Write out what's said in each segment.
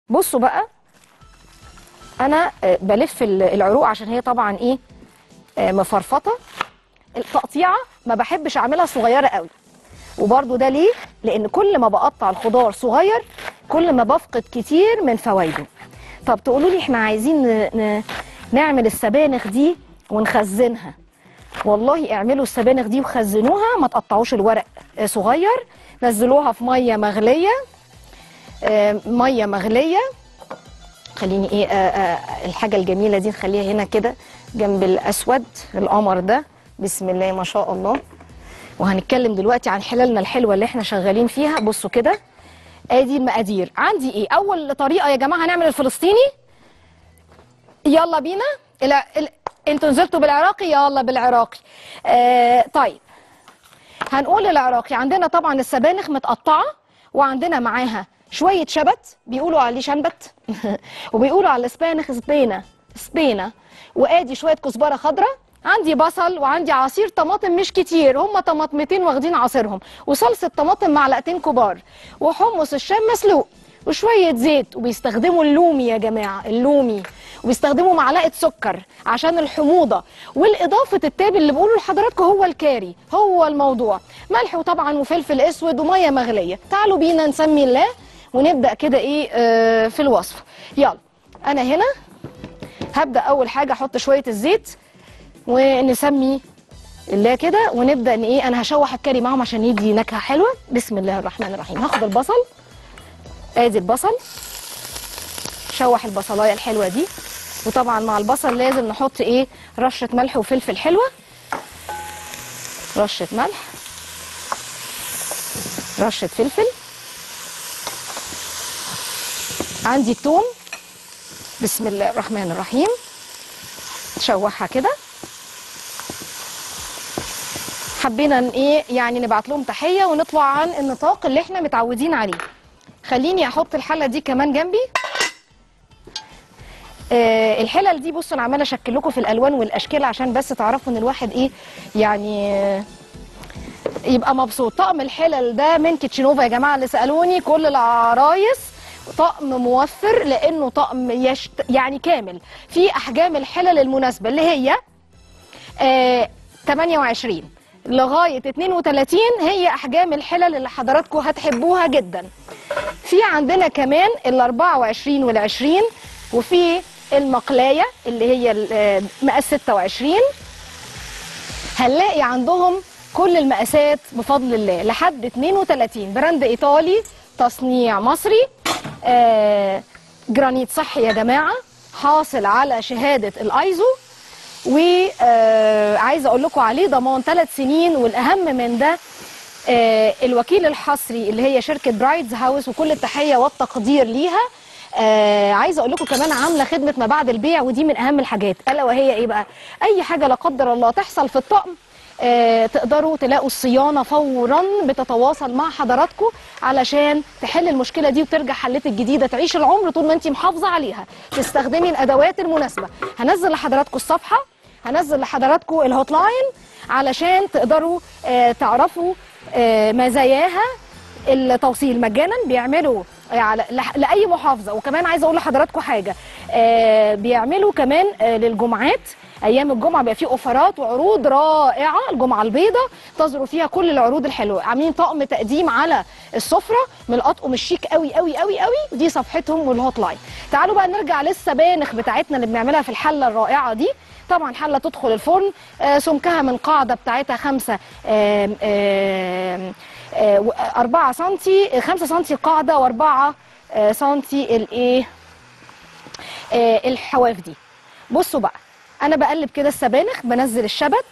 بصوا بقى انا آه، بلف ال- العروق عشان هي طبعا ايه آه، مفرفطه التقطيعه ما بحبش اعملها صغيره قوي وبرده ده ليه لان كل ما بقطع الخضار صغير كل ما بفقد كتير من فوائده طب تقولوا لي احنا عايزين ن... ن... نعمل السبانخ دي ونخزنها والله اعملوا السبانخ دي وخزنوها ما تقطعوش الورق آه، صغير نزلوها في ميه مغليه آه، ميه مغليه خليني ايه آه آه الحاجه الجميله دي نخليها هنا كده جنب الاسود القمر ده بسم الله ما شاء الله وهنتكلم دلوقتي عن حلالنا الحلوه اللي احنا شغالين فيها بصوا كده ادي المقادير عندي ايه اول طريقه يا جماعه هنعمل الفلسطيني يلا بينا الع... ال... انتوا نزلتوا بالعراقي يلا بالعراقي آه طيب هنقول العراقي عندنا طبعا السبانخ متقطعه وعندنا معاها شويه شبت بيقولوا عليه شنبت وبيقولوا على السبانخ سبينه سبينه وادي شويه كزبره خضراء عندي بصل وعندي عصير طماطم مش كتير هم طماطمتين واخدين عصيرهم وصلصه طماطم معلقتين كبار وحمص الشام مسلوق وشويه زيت وبيستخدموا اللومي يا جماعه اللومي وبيستخدموا معلقه سكر عشان الحموضه والاضافه التابل اللي بقوله لحضراتكم هو الكاري هو الموضوع ملح وطبعا وفلفل اسود وميه مغليه تعالوا بينا نسمي الله ونبدا كده ايه آه في الوصفه يلا انا هنا هبدا اول حاجه احط شويه الزيت ونسمي الله كده ونبدا ان ايه انا هشوح الكاري معاهم عشان يدي نكهه حلوه بسم الله الرحمن الرحيم هاخد البصل ادي البصل شوح البصلايه الحلوه دي وطبعا مع البصل لازم نحط ايه رشه ملح وفلفل حلوه رشه ملح رشه فلفل عندي الثوم بسم الله الرحمن الرحيم نشوحها كده حبينا ان ايه يعني نبعت لهم تحيه ونطلع عن النطاق اللي احنا متعودين عليه خليني احط الحله دي كمان جنبي آه الحلل دي بصوا انا عماله اشكل لكم في الالوان والاشكال عشان بس تعرفوا ان الواحد ايه يعني آه يبقى مبسوط طقم الحلل ده من كيتشينوفا يا جماعه اللي سالوني كل العرايس طقم موفر لانه طقم يشت يعني كامل في احجام الحلل المناسبه اللي هي آه 28 لغايه 32 هي احجام الحلل اللي حضراتكم هتحبوها جدا في عندنا كمان ال 24 وال 20 وفي المقلايه اللي هي ال- آه، مقاس 26 هنلاقي عندهم كل المقاسات بفضل الله لحد 32 براند ايطالي تصنيع مصري آه جرانيت صحي يا جماعه حاصل على شهاده الايزو وعايزه اقول لكم عليه ضمان ثلاث سنين والاهم من ده آه، الوكيل الحصري اللي هي شركه برايدز هاوس وكل التحيه والتقدير ليها آه عايزه اقول لكم كمان عامله خدمه ما بعد البيع ودي من اهم الحاجات الا وهي ايه بقى اي حاجه لا قدر الله تحصل في الطقم آه تقدروا تلاقوا الصيانه فورا بتتواصل مع حضراتكم علشان تحل المشكله دي وترجع حلتك الجديده تعيش العمر طول ما انت محافظه عليها تستخدمي الادوات المناسبه هنزل لحضراتكم الصفحه هنزل لحضراتكم الهوت لاين علشان تقدروا آه تعرفوا آه مزاياها التوصيل مجانا بيعملوا آه، على لح- لاي محافظه وكمان عايزه اقول لحضراتكم حاجه آه، بيعملوا كمان آه، للجمعات ايام الجمعه بيبقى فيه اوفرات وعروض رائعه الجمعه البيضاء تظهروا فيها كل العروض الحلوه عاملين طقم تقديم على السفره من الاطقم الشيك قوي قوي قوي قوي ودي صفحتهم والهوت لاين تعالوا بقى نرجع للسبانخ بتاعتنا اللي بنعملها في الحله الرائعه دي طبعا حله تدخل الفرن آه، سمكها من قاعده بتاعتها خمسة آم، آم، آه، و- أربعة سنتي خمسة سنتي القاعدة وأربعة آه، سنتي الإيه آه، الحواف دي بصوا بقى أنا بقلب كده السبانخ بنزل الشبت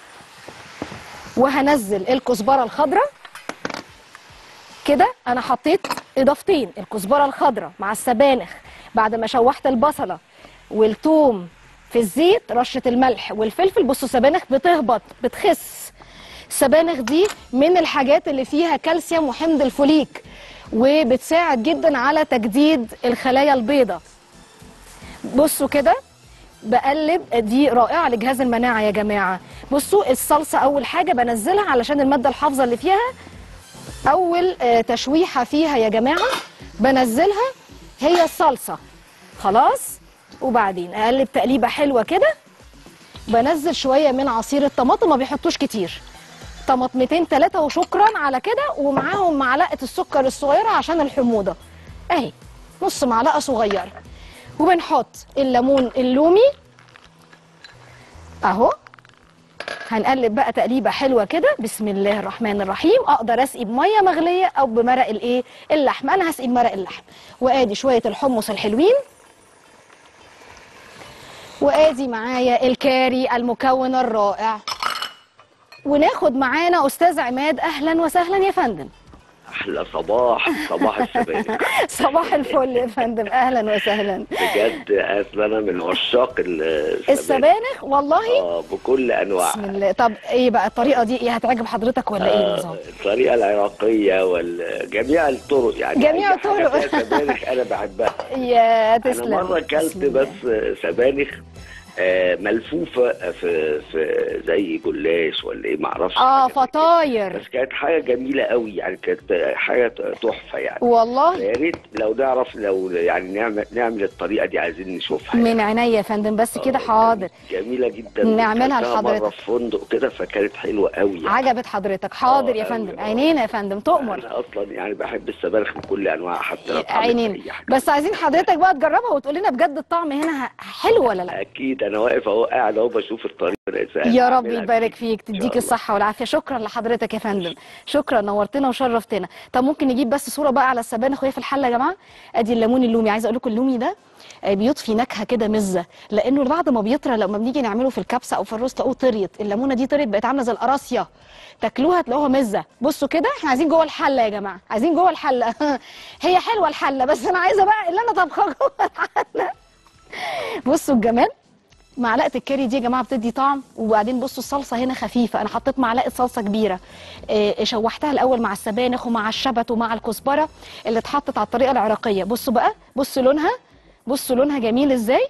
وهنزل الكزبرة الخضراء كده أنا حطيت إضافتين الكزبرة الخضراء مع السبانخ بعد ما شوحت البصلة والثوم في الزيت رشة الملح والفلفل بصوا السبانخ بتهبط بتخس السبانخ دي من الحاجات اللي فيها كالسيوم وحمض الفوليك وبتساعد جدا على تجديد الخلايا البيضاء بصوا كده بقلب دي رائعه لجهاز المناعه يا جماعه بصوا الصلصه اول حاجه بنزلها علشان الماده الحافظه اللي فيها اول آه، تشويحه فيها يا جماعه بنزلها هي الصلصه خلاص وبعدين اقلب تقليبه حلوه كده بنزل شويه من عصير الطماطم ما بيحطوش كتير طماطمتين ثلاثه وشكرا على كده ومعاهم معلقه السكر الصغيره عشان الحموضه اهي نص معلقه صغيره وبنحط الليمون اللومي اهو هنقلب بقى تقليبه حلوه كده بسم الله الرحمن الرحيم اقدر اسقي بميه مغليه او بمرق الايه اللحم انا هسقي بمرق اللحم وادي شويه الحمص الحلوين وادي معايا الكاري المكون الرائع وناخد معانا استاذ عماد اهلا وسهلا يا فندم احلى صباح صباح السبانخ صباح الفل يا فندم اهلا وسهلا بجد اصل انا من عشاق السبانخ السبانخ والله اه بكل انواعها بسم الله طب ايه بقى الطريقه دي ايه هتعجب حضرتك ولا ايه النظام الطريقه العراقيه وجميع الطرق يعني جميع أي حاجة الطرق. فيها سبانخ انا بحبها يا انا تسلم مره اكلت بسم الله. بس سبانخ آه، ملفوفه في في زي جلاش ولا ايه معرفش اه حاجة زي كده. فطاير بس كانت حاجه جميله قوي يعني كانت حاجه تحفه يعني والله يا ريت لو نعرف لو يعني نعمل نعمل الطريقه دي عايزين نشوفها من عينيا يا فندم بس كده آه، حاضر جميله جدا نعملها كلتها لحضرتك. مره في فندق كده فكانت حلوه قوي يعني. عجبت حضرتك حاضر يا آه، فندم أوي، آه. عينينا يا فندم تؤمر انا اصلا يعني بحب السبانخ بكل انواعها حتى لو اتعملت عينينا أي حاجة. بس عايزين حضرتك بقى تجربها وتقول لنا بجد الطعم هنا ه- حلو ولا لا اكيد انا واقف اهو قاعد اهو بشوف الطريقه يا رب يبارك فيك تديك الله. الصحة والعافية شكرا لحضرتك يا فندم شكرا نورتنا وشرفتنا طب ممكن نجيب بس صورة بقى على السبانخ وهي في الحلة يا جماعة ادي الليمون اللومي عايزة اقول لكم اللومي ده آه، بيضفي نكهة كده مزة لانه بعد ما بيطرى لما بنيجي نعمله في الكبسة او في الرز تلاقوه طريت الليمونة دي طريت بقت عاملة زي القراصية تاكلوها تلاقوها مزة بصوا كده احنا عايزين جوه الحلة يا جماعة عايزين جوه الحلة هي حلوة الحلة بس انا عايزة بقى اللي انا طبخها جوه الحلة بصوا الجمال معلقه الكاري دي يا جماعه بتدي طعم وبعدين بصوا الصلصه هنا خفيفه انا حطيت معلقه صلصه كبيره آه، شوحتها الاول مع السبانخ ومع الشبت ومع الكزبره اللي اتحطت على الطريقه العراقيه بصوا بقى بصوا لونها بصوا لونها جميل ازاي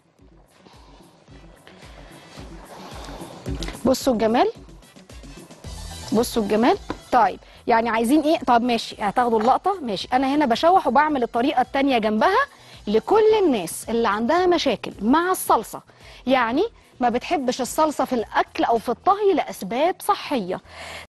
بصوا الجمال بصوا الجمال طيب يعني عايزين ايه طب ماشي هتاخدوا اللقطه ماشي انا هنا بشوح وبعمل الطريقه التانية جنبها لكل الناس اللي عندها مشاكل مع الصلصه يعني ما بتحبش الصلصه في الاكل او في الطهي لاسباب صحيه